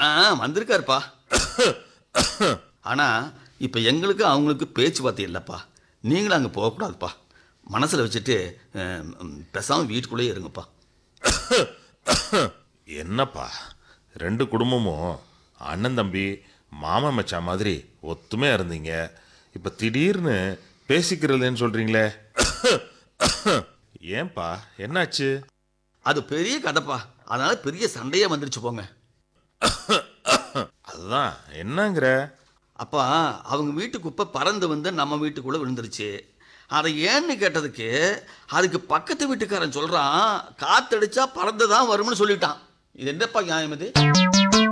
ஆ வந்திருக்காருப்பா ஆனால் இப்போ எங்களுக்கு அவங்களுக்கு பேச்சுவார்த்தை இல்லைப்பா நீங்களும் அங்கே போகக்கூடாதுப்பா மனசில் வச்சுட்டு பேசாமல் வீட்டுக்குள்ளேயே இருங்கப்பா என்னப்பா ரெண்டு குடும்பமும் அண்ணன் தம்பி மாமா மச்சான் மாதிரி ஒத்துமையா இருந்தீங்க இப்போ திடீர்னு பேசிக்கிறதுன்னு சொல்றீங்களே ஏன்பா என்னாச்சு அது பெரிய கதைப்பா அதனால பெரிய சண்டையே வந்துருச்சு போங்க அதுதான் என்னங்கிற அப்பா அவங்க வீட்டு குப்பை பறந்து வந்து நம்ம வீட்டுக்குள்ளே விழுந்துருச்சு அதை ஏன்னு கேட்டதுக்கு அதுக்கு பக்கத்து வீட்டுக்காரன் சொல்கிறான் காத்தடிச்சா பறந்து தான் வரும்னு சொல்லிட்டான் இது என்னப்பா நியாயம் இது